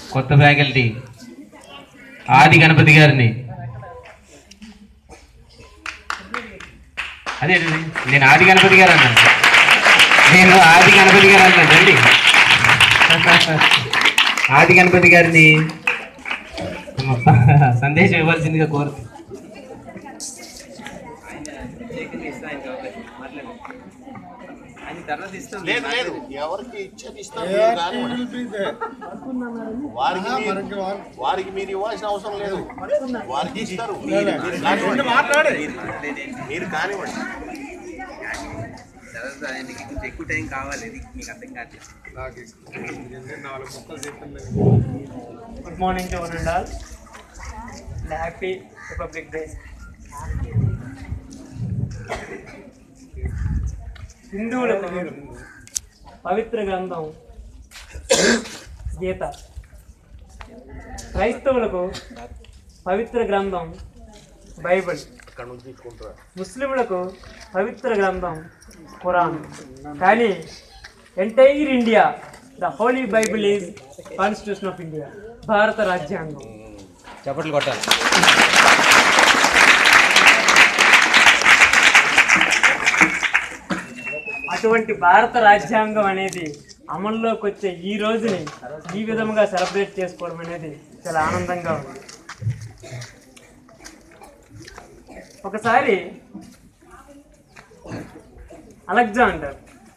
కొత్త ఫ్యాకల్టీ ఆది గణపతి గారిని అదే నేను ఆది గణపతి గారు అన్నాను నేను ఆది గణపతి గారు అన్నాను రండి ఆది గణపతి గారిని సందేశం ఇవ్వాల్సిందిగా కోరుతు లేదు లేదు ఎవరికి ఇచ్చేది ఇస్తాం మీరు కానివ్వండి. వారికి మీరు- వారికి మీరు ఇవ్వాల్సిన అవసరం లేదు వారికి ఇస్తారు మీరు కానివ్వండి. మీరు కానివ్వండి ఎక్కువ టైం కావాలి ఇది మీకు అర్థం కాదు good morning to one and all happy republic day హిందువులకు పవిత్ర గ్రంథం గీత క్రైస్తవులకు పవిత్ర గ్రంథం బైబిల్ ముస్లింలకు పవిత్ర గ్రంథం ఖురాన్ కానీ entire India the holy Bible is constitution of India భారత రాజ్యాంగం చప్పట్లు కొట్టాలి అటువంటి భారత రాజ్యాంగం అనేది అమల్లోకి వచ్చే ఈ రోజుని ఈ విధముగా సెలబ్రేట్ చేసుకోవడం అనేది చాలా ఆనందంగా ఉంది ఒకసారి అలెగ్జాండర్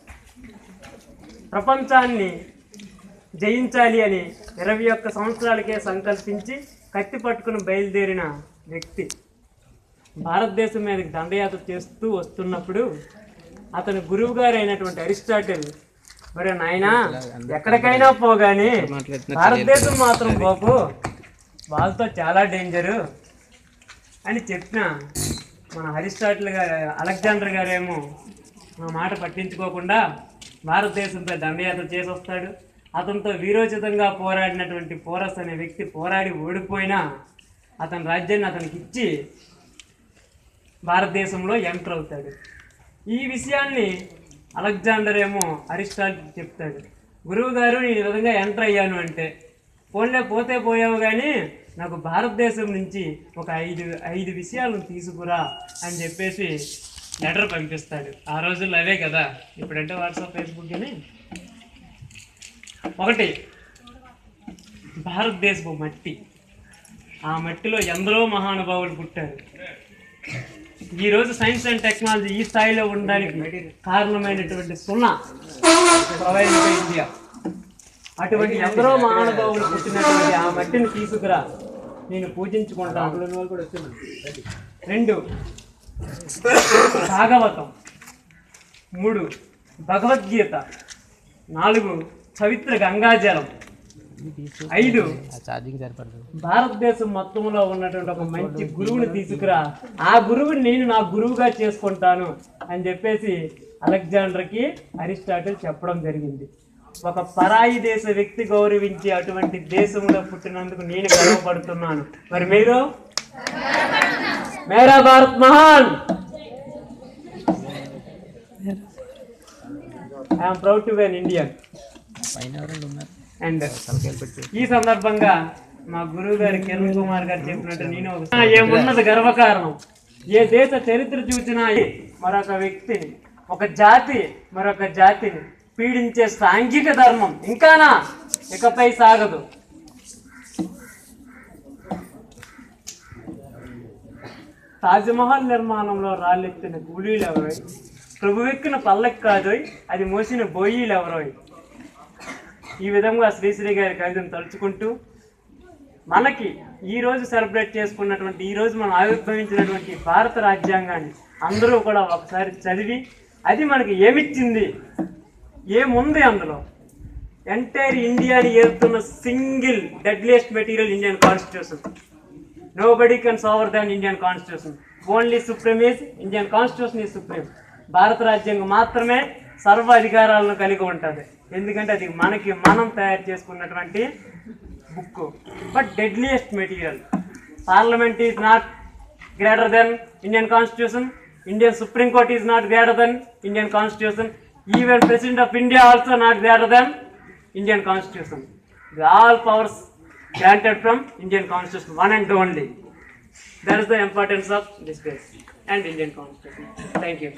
ప్రపంచాన్ని జయించాలి అని ఇరవై ఒక్క సంవత్సరాలకే సంకల్పించి కత్తి పట్టుకుని బయలుదేరిన వ్యక్తి భారతదేశం మీదకి దండయాత్ర చేస్తూ వస్తున్నప్పుడు అతని గురువు గారు అయినటువంటి అరిస్టాటిల్ మరి నాయనా ఎక్కడికైనా పోగాని భారతదేశం మాత్రం పోకు వాళ్ళతో చాలా డేంజరు అని చెప్పిన మన అరిస్టాటిల్ గారు అలెగ్జాండర్ గారేమో మా మాట పట్టించుకోకుండా భారతదేశంపై దండయాత్ర చేసి వస్తాడు అతనితో వీరోచితంగా పోరాడినటువంటి పోరస్ అనే వ్యక్తి పోరాడి ఓడిపోయినా అతని రాజ్యాన్ని అతనికి ఇచ్చి భారతదేశంలో ఎంటర్ అవుతాడు ఈ విషయాన్ని అలెగ్జాండర్ ఏమో అరిస్టాటిల్ చెప్తాడు గురువు గారు నేను ఈ విధంగా ఎంటర్ అయ్యాను అంటే పోన్లే పోతే పోయావు కానీ నాకు భారతదేశం నుంచి ఒక ఐదు ఐదు విషయాలను తీసుకురా అని చెప్పేసి లెటర్ పంపిస్తాడు ఆ రోజుల్లో అవే కదా ఇప్పుడంటే వాట్సాప్ ఫేస్బుక్ అని ఒకటి భారతదేశపు మట్టి ఆ మట్టిలో ఎందరో మహానుభావులు పుట్టారు ఈ రోజు సైన్స్ అండ్ టెక్నాలజీ ఈ స్థాయిలో ఉండడానికి కారణమైనటువంటి సున్నా ప్రొవైడ్ ఇండియా అటువంటి ఎందరో మహానుభావులు పుట్టినటువంటి ఆ మట్టిని తీసుకురా నేను పూజించుకుంటాను రెండు భాగవతం మూడు భగవద్గీత నాలుగు పవిత్ర గంగాజలం ఐదు భారతదేశం మొత్తంలో ఉన్నటువంటి ఒక మంచి గురువుని తీసుకురా ఆ గురువుని నేను నా గురువుగా చేసుకుంటాను అని చెప్పేసి అలెగ్జాండర్కి అరిస్టాటిల్ చెప్పడం జరిగింది ఒక పరాయి దేశ వ్యక్తి గౌరవించి అటువంటి దేశంలో పుట్టినందుకు నేను గర్వపడుతున్నాను మరి మీరు మేరా భారత్ మహాన్ I'm proud to be an Indian and ఈ సందర్భంగా మా గురువు గారు కిరణ్ కుమార్ గారు చెప్పినట్టు నేను ఒక- ఏమున్నది గర్వకారణం ఏ దేశ చరిత్ర చూసినా మరొక వ్యక్తిని ఒక జాతి మరొక జాతిని పీడించే సాంఘిక ధర్మం ఇంకానా ఇకపై సాగదు తాజ్మహల్ నిర్మాణంలో రాళ్ళెత్తిన కూలీలు ఎవరోయ్ ప్రభువెక్కిన పల్లకి కాదోయ్ అది మోసిన బోయీలు ఎవరోయ్ ఈ విధంగా శ్రీశ్రీ గారి కవితను తలుచుకుంటూ మనకి ఈ రోజు సెలబ్రేట్ చేసుకున్నటువంటి ఈ రోజు మనం ఆవిర్భవించినటువంటి భారత రాజ్యాంగాన్ని అందరూ కూడా ఒకసారి చదివి అది మనకి ఏమిచ్చింది ఏముంది అందులో ఎంటైర్ ఇండియాని ఏరుతున్న single deadliest material Indian constitution nobody can sovereign than Indian constitution only supreme is Indian constitution is supreme భారత రాజ్యాంగం మాత్రమే సర్వ అధికారాలను కలిగి ఉంటుంది ఎందుకంటే అది మనకి మనం తయారు చేసుకున్నటువంటి book but deadliest material parliament is not greater than Indian constitution Indian supreme court is not greater than Indian constitution even president of India also not greater than Indian constitution all powers granted from Indian Constitution, one and only. That is the importance of this case and Indian Constitution. Thank you.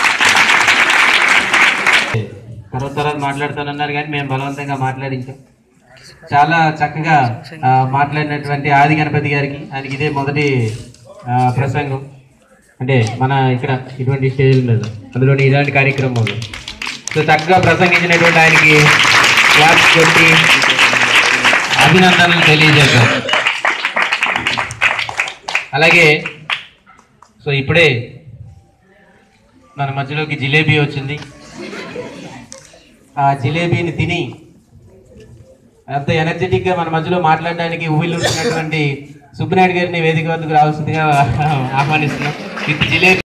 తర్వాత తర్వాత మాట్లాడుతానన్నారు కానీ మేము బలవంతంగా మాట్లాడించాం చాలా చక్కగా ఆ, మాట్లాడినటువంటి ఆది గణపతి గారికి ఆయనకి ఇదే మొదటి ఆ, ప్రసంగం అంటే మన ఇక్కడ ఇటువంటి స్టేజ్ల మీద అందులోని ఇలాంటి కార్యక్రమంలో సో చక్కగా ప్రసంగించినటువంటి ఆయనకి క్లాప్స్ కొట్టి అభినందనలు తెలియజేద్దాం అలాగే సో ఇప్పుడే మన మధ్యలోకి జిలేబీ వచ్చింది ఆ జిలేబీని తిని అంత ఎనర్జెటిక్ గా మన మధ్యలో మాట్లాడడానికి ఊహిల్లుంటున్నటువంటి సుబ్బనాయుడు గారిని వేదిక వద్దకు రావాల్సిందిగా ఆహ్వానిస్తున్నాం విత్ జిలేబీ